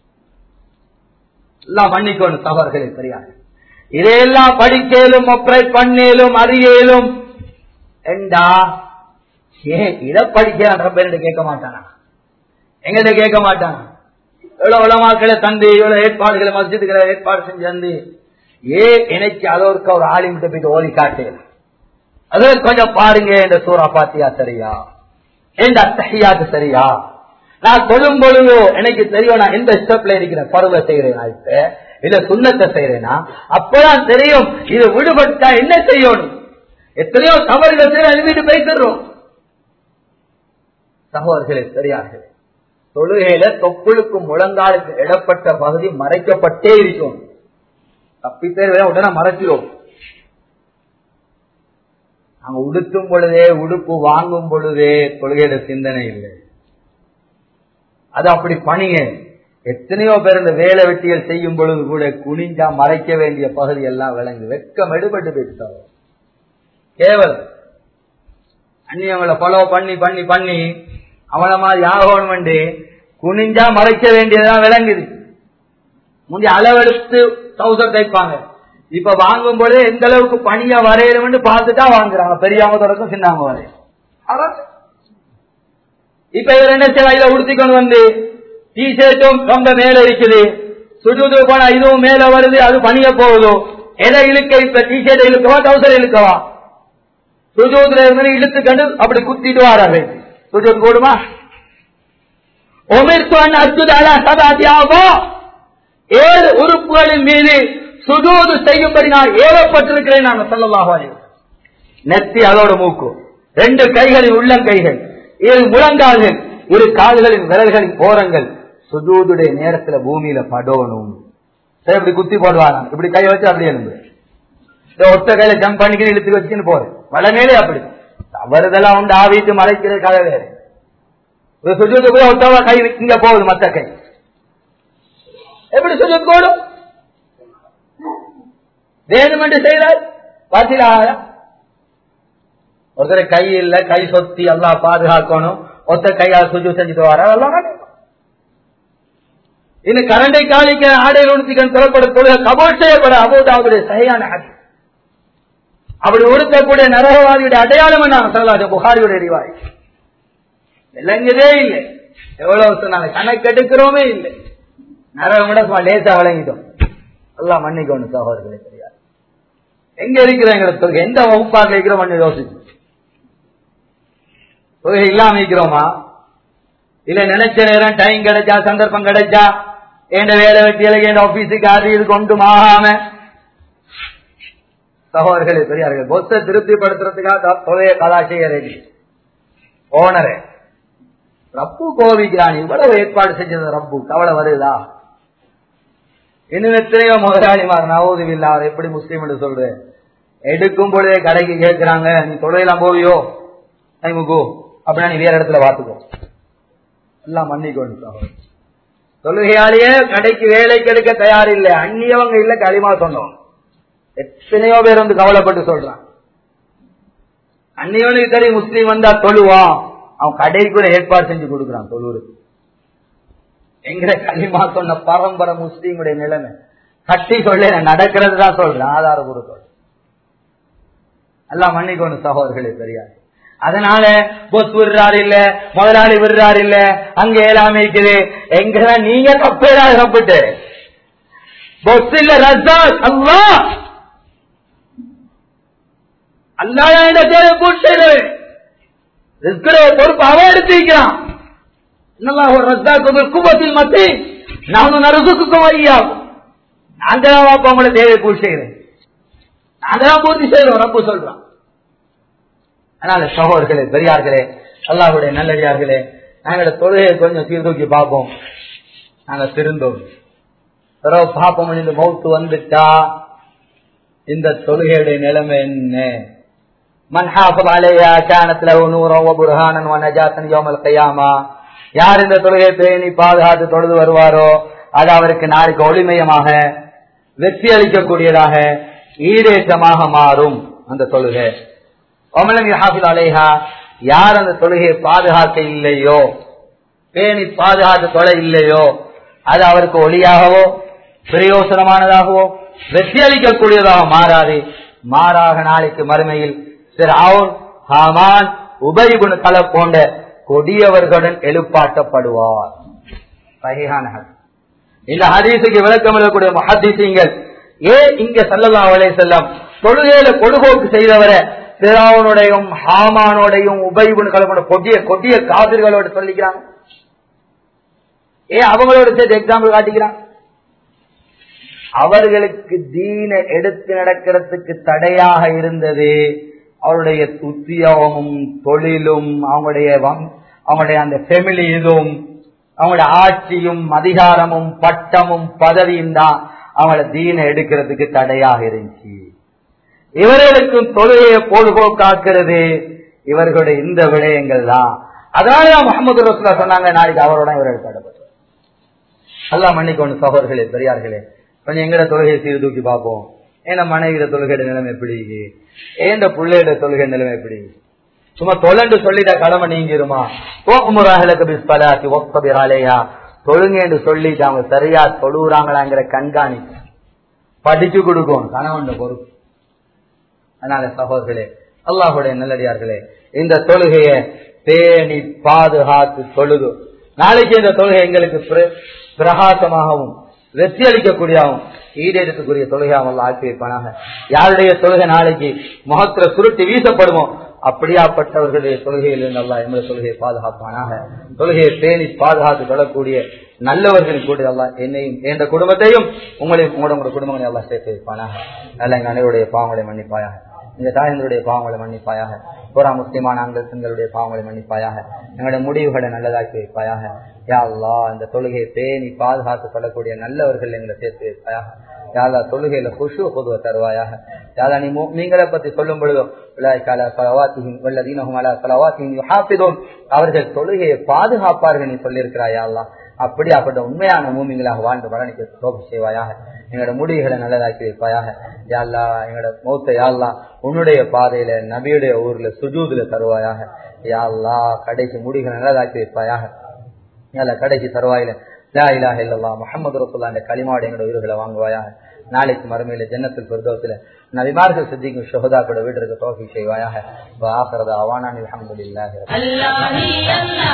எல்லாம் பண்ணிக்கணும் சகோதரர்களே தெரியாது இதையெல்லாம் படிக்கலும் ஆப்ரேட் பண்ணேலும் அறியலும் என்றா ஏன் இதை படிக்கிறான் ரொம்ப கேட்க மாட்டானா எங்கிட்ட கேட்க மாட்டானா எவ்வளவு உலமாக்களை தந்து இவ்வளவு ஏற்பாடுகளை மஸ்ஜிதுகளை ஏற்பாடு செஞ்சு தந்து ஏ எனக்கு அதோருக்கு ஒரு ஆலிமிட்ட போயிட்டு ஓதி காட்டு அது கொஞ்சம் பாருங்க இந்த சூறா பாத்தியா சரியா எந்த அத்தகையாது சரியா நான் சொல்லும் பொழுதோ எனக்கு தெரியும் நான் எந்த ஸ்டெப்ல இருக்கிறேன் பருவ செய்யறேன் இப்ப இல்ல சுண்ணத்தை செய்யறேனா அப்பதான் தெரியும் இது விடுபட்டா என்ன செய்யணும் எத்தனையோ தவறுகள் செய்ய அனுப்பிட்டு பேசுறோம் சகோதரர்களே சரியார்களே தொழுகையில தொப்புளுக்கும் முழங்காலுக்கு இடப்பட்ட பகுதி மறைக்கப்பட்டே இருக்கும் தப்பித்தேர்வே உடனே மறைச்சிடும் நாங்க உடுத்தும் பொழுதே உடுப்பு வாங்கும் பொழுதே தொழுகையில சிந்தனை இல்லை அது அப்படி பணிங்க எத்தனையோ பேர் இந்த வேலை வெட்டிகள் செய்யும் பொழுது கூட குனிஞ்சா மறைக்க வேண்டிய பகுதி எல்லாம் விளங்கு வெக்கம் எடுபட்டு போயிட்டாங்க கேவல் அந்நியவங்களை ஃபாலோ பண்ணி பண்ணி பண்ணி அவனை மாதிரி ஆகணும் வேண்டி குனிஞ்சா மறைக்க வேண்டியதுதான் விளங்குது முந்தைய அளவெடுத்து தௌசண்ட் தைப்பாங்க இப்ப வாங்கும் பொழுது எந்த அளவுக்கு பணியா வரையணும்னு பார்த்துட்டா வாங்குறாங்க பெரியவங்க தொடக்கம் சின்னவங்க வரையும் இப்ப இவர் என்ன செய்ய உடுத்தி கொண்டு வந்து டி ஷர்ட்டும் ரொம்ப மேல இருக்குது சுடுது போனா இதுவும் மேல வருது அது பணிய போகுதோ எதை இழுக்க இப்ப டி ஷர்ட் இழுக்கவா டவுசர் இழுக்கவா சுஜூதுல இருந்து இழுத்து கண்டு அப்படி குத்திட்டு வராரு சுஜூத் போடுமா ஒமிர்த்துவன் அச்சுதாலா சதாதியாவோ ஏழு உறுப்புகளின் மீது சுஜூது செய்யும்படி நான் ஏவப்பட்டிருக்கிறேன் நான் சொல்லலாக நெத்தி அதோட மூக்கு ரெண்டு கைகளின் உள்ளங்கைகள் ஏழு முழங்கால்கள் இரு கால்களின் விரல்களின் ஓரங்கள் சுஜூதுடைய நேரத்துல பூமியில படணும் சரி இப்படி குத்தி போடுவாராம் இப்படி கை வச்சு அப்படியே இருந்து இந்த ஒத்த கையில ஜம்ப் பண்ணிக்கிட்டு இழுத்து வச்சுன்னு போறேன் வளமேலே அப்படி தவறுதெல்லாம் உண்டு ஆவிட்டு மறைக்கிற கதை வேறு ஒரு சுஜூத்து போய் ஒத்தவா கை இங்க போகுது மத்த கை எப்படி சொல்லக்கூடும் வேணுமென்று செய்தால் பாத்திலாக ஒருத்தர் கை இல்ல கை சொத்தி எல்லாம் பாதுகாக்கணும் ஒத்த கையால் சுஜு செஞ்சுட்டு வர அதெல்லாம் நடக்கும். இன்னும் கரண்டை காலிக்க ஆடையில் உடுத்திக்கன் சொல்லப்படும் தொழில கபோல் செய்யப்பட அபோதாவுடைய சரியான ஹதீஸ். அப்படி உடுத்தக்கூடிய நரகவாதியுடைய அடையாளம் என்ன சொல்லலாது புகாரியுடைய அறிவாய் விளங்குதே இல்லை எவ்வளவு சொன்னாங்க கணக்கெடுக்கிறோமே இல்லை நரகம் விட சும்மா லேசா விளங்கிட்டோம் எல்லாம் மன்னிக்கணும் சகோதரர்களே தெரியாது எங்க இருக்கிற எங்களுக்கு தொகை எந்த வகுப்பாக இருக்கிறோம் யோசிச்சு தொகை இல்லாம இருக்கிறோமா இல்ல நினைச்ச நேரம் டைம் கிடைச்சா சந்தர்ப்பம் கிடைச்சா என் வேலை வெட்டியில என் ஆபீஸுக்கு அது இது கொண்டு ஆகாம சகோதரர்களே பெரியார்கள் பொத்த திருப்திப்படுத்துறதுக்காக தொகையை கலாச்செய்ய ரெடி ஓனரே ரப்பு கோவிக்கிறான் இவ்வளவு ஏற்பாடு செஞ்சது ரப்பு கவலை வருதா இன்னும் எத்தனையோ முதலாளிமார் நவோதுவில்லா அவர் எப்படி முஸ்லீம் என்று சொல்றேன் எடுக்கும் பொழுதே கடைக்கு கேட்கிறாங்க நீ தொழிலாம் போவியோ டைமுக்கு அப்படின்னா நீ வேற இடத்துல பார்த்துக்கோ எல்லாம் மன்னிக்கொண்டு தொழுகையாலேயே கடைக்கு வேலைக்கு எடுக்க தயார் இல்லை அந்நியவங்க இல்ல களிமா சொன்னோம் எத்தனையோ பேர் வந்து கவலைப்பட்டு சொல்றான் அந்நியவனுக்கு தெரியும் முஸ்லீம் வந்தா தொழுவான் அவன் கடைக்குள்ள ஏற்பாடு செஞ்சு கொடுக்குறான் தொழுவுருக்கு எங்கிற களிமா சொன்ன பரம்பரை முஸ்லீமுடைய நிலைமை கட்டி சொல்ல நடக்கிறது தான் சொல்றேன் ஆதாரபூர்வத்தோட எல்லாம் மன்னிக்கணும் சகோதரர்களே தெரியாது அதனால பொஸ் விடுறாரு இல்ல முதலாளி விடுறாரு இல்ல அங்க எல்லாமே இருக்குது எங்கதான் நீங்க தப்பேடா தப்பிட்டு பொஸ் இல்ல ரஜா அல்லா அல்லாத தேவை கூட்டு இருக்கிற பொறுப்பு அவன் எடுத்திருக்கிறான் இன்னும் ஒரு ரத்தாக்கு குபத்தில் மத்தி நானும் நரசுக்கும் ஐயாவும் நாங்க தான் வாப்பா உங்களை தேவை பூர்த்தி செய்கிறேன் நாங்க தான் பூர்த்தி செய்யறோம் ரப்பு சொல்றான் அதனால சகோதர்களே பெரியார்களே அல்லாஹுடைய நல்லடியார்களே நாங்களோட தொழுகையை கொஞ்சம் சீர்தூக்கி பார்ப்போம் நாங்க திருந்தோம் பிறகு பார்ப்போம் இந்த மௌத்து வந்துட்டா இந்த தொழுகையுடைய நிலைமை என்ன மன் ஹாஃபல் அலையா கானத் லஹு நூரன் வ புர்ஹானன் வ நஜாத்தன் யௌமல் கியாமா யார் இந்த தொழுகை பேணி பாதுகாத்து தொழுது வருவாரோ அது அவருக்கு நாளைக்கு ஒளிமயமாக வெற்றி அளிக்கக்கூடியதாக ஈடேற்றமாக மாறும் அந்த தொழுகை ஒமலம் ஹாஃபில் அலைஹா யார் அந்த தொழுகையை பாதுகாக்க இல்லையோ பேணி பாதுகாத்து தொலை இல்லையோ அது அவருக்கு ஒளியாகவோ பிரயோசனமானதாகவோ வெற்றி அளிக்கக்கூடியதாக மாறாது மாறாக நாளைக்கு மறுமையில் சிறாவுன் ஹாமான் உபரிகுண தல போன்ற கொடியவர்களுடன் எழுப்பாட்டப்படுவார் சஹீஹான ஹதீஸ். இந்த ஹதீஸுக்கு விளக்கம் எழுதக்கூடிய மஹதீசிங்கள் ஏன் இங்க சல்லல்லா அலை செல்லம் தொழுகையில கொடுகோக்கு செய்தவரை பிராவனுடையும் ஹாமானோடையும் உபரிகுண கலப்பட கொடிய கொடிய காதிர்களோடு சொல்லிக்கிறாங்க ஏன் அவங்களோட சேர்த்து எக்ஸாம்பிள் காட்டிக்கிறான் அவர்களுக்கு தீன எடுத்து நடக்கிறதுக்கு தடையாக இருந்தது அவருடைய உத்தியோகமும் தொழிலும் அவங்களுடைய வம்- அவங்களுடைய அந்த ஃபெமிலி இதுவும் அவங்களுடைய ஆட்சியும் அதிகாரமும் பட்டமும் பதவியும் தான் அவங்கள தீன எடுக்கிறதுக்கு தடையாக இருந்துச்சு இவர்களுக்கும் தொழுகையை பொழுதுபோக்காக்குறது இவர்களுடைய இந்த விடயங்கள் தான் அதனால முகமது ரசூலா சொன்னாங்க நாளைக்கு அவரோட இவர்கள் தடைப்பட்டு அல்லா மன்னிக்கொண்டு சகோதரர்களே பெரியார்களே கொஞ்சம் எங்கட தொழுகையை சீர்தூக்கி பார்ப்போம் ஏன்னா மனைவிட தொழுகையோட நிலைமை எப்படி ஏந்த பிள்ளையோட தொழுகை நிலைமை எப்படி சும்மா தொலண்டு சொல்லிட்ட கடமை நீங்கிருமா போக்குமுறாகளுக்கு பிஸ்பலாசி ஒப்பபிராலேயா தொழுங்கன்னு சொல்லிட்டு அவங்க சரியா தொழுகிறாங்களாங்கிற கண்காணிப்பு படிச்சு கொடுக்கும் கணவன் பொறுப்பு அதனால சகோதரர்களே அல்லாஹுடைய நல்லடியார்களே இந்த தொழுகையை பேணி பாதுகாத்து தொழுது நாளைக்கு இந்த தொழுகை எங்களுக்கு பிர- பிரகாசமாகவும் வெற்றி அளிக்கக்கூடியவும் ஈடேறக்கூடிய தொழுகையாகவும் அல்லாஹ் ஆக்கி வைப்பானாக யாருடைய தொழுகை நாளைக்கு முகத்துல சுருட்டி வீசப்படுமோ அப்படியாப்பட்டவர்களுடைய தொழுகையில் இருந்து அல்லாஹ் எமது தொழுகையை பாதுகாப்பானாக தொழுகையை பேணி பாதுகாத்து கொள்ளக்கூடிய நல்லவர்களின் கூட அல்லாஹ் என்னையும் என்ற குடும்பத்தையும் உங்களையும் உங்களோட உங்களோட குடும்பங்களை எல்லாம் சேர்த்து வைப்பானாக நல்ல எங்க அனைவருடைய பாவங்களை மன்னிப்பாயாக இந்த தாயங்களுடைய பாவங்களை மன்னிப்பாயாக புறா முஸ்லிமான ஆண்கள் பெண்களுடைய பாவங்களை மன்னிப்பாயாக எங்களுடைய முடிவுகளை நல்லதாக்கி வைப்பாயாக யா அல்லாஹ் இந்த தொழுகையை பேணி பாதுகாத்து கொள்ளக்கூடிய நல்லவர்கள் எங்களை சேர்த்து வைப்பாயாக யாதா தொழுகையில குஷு பொதுவ தருவாயாக யாதா நீ மு- நீங்களை பத்தி சொல்லும் பொழுதோ உலாய்க்கால பலவாத்தியும் வல்லதீனகும் அலா பலவாத்தியும் யுஹாஃபிதூன் அவர்கள் தொழுகையை பாதுகாப்பார்கள் நீ சொல்லியிருக்கிறாய் யா அல்லாஹ் அப்படியாப்பட்ட உண்மையான மூமிங்களாக வாழ்ந்து மரணிக்க தோப்பு செய்வாயாக எங்களோட முடிவுகளை நல்லதாக்கி வைப்பாயாக யாழ்லா எங்களோட மௌத்த யாழ்லா உன்னுடைய பாதையில நபியுடைய ஊர்ல சுஜூதுல தருவாயாக யாழ்லா கடைசி முடிவுகளை நல்லதாக்கி வைப்பாயாக யாழ்லா கடைசி தருவாயில லா இலாஹ இல்லல்லா முஹம்மது ரசூல்லா என்ற களிமாவோட எங்களோட உயிர்களை வாங்குவாயாக நாளைக்கு மறுமையில ஜன்னத்தில் பிரதோசில நபிமார்கள் சித்திக்கும் ஷுஹதா கூட வீட்டிற்கு தோஃபி செய்வாயாக வாஹரத அவானான் அல்ஹம்துலில்லாஹி ரப்பில்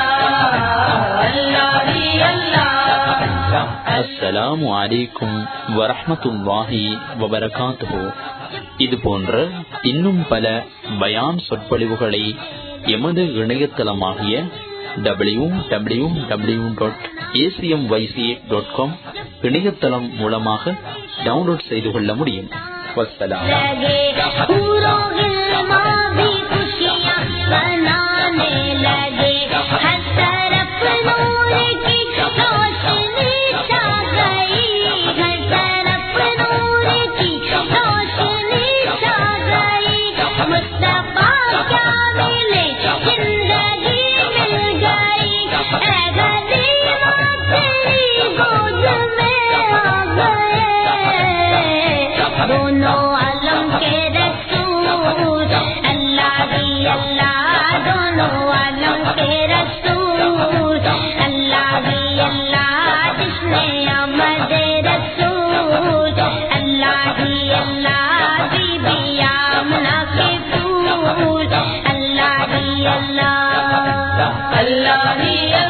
அஸ்ஸலாமு அலைக்கும் வரஹ்மத்துல்லாஹி வபரகாத்துஹு இது போன்ற இன்னும் பல பயான் சொற்பொழிவுகளை எமது இணையதளமாகிய W W W dot ACM YC dot com இணையதளம் மூலமாக டவுன்லோட் செய்து கொள்ள முடியும் வசலாம் लगे पूरों गिलमा भी खुशियाँ मनाने लगे हर तरफ नूर की रोशनी छा गई हर तरफ नूर की रोशनी छा गई मुस्तफा क्या मिले जिंदगी मिल गई ऐ गरीबा तेरी गोद में आ गए दोनों आलम के रसूल अल्लाह ही अल्लाह दोनों आलम के रसूल अल्लाह ही अल्लाह जिसने आमद रसूल अल्लाह ही अल्लाह बीबी आमना के फूल अल्लाह ही अल्लाह अल्लाह ही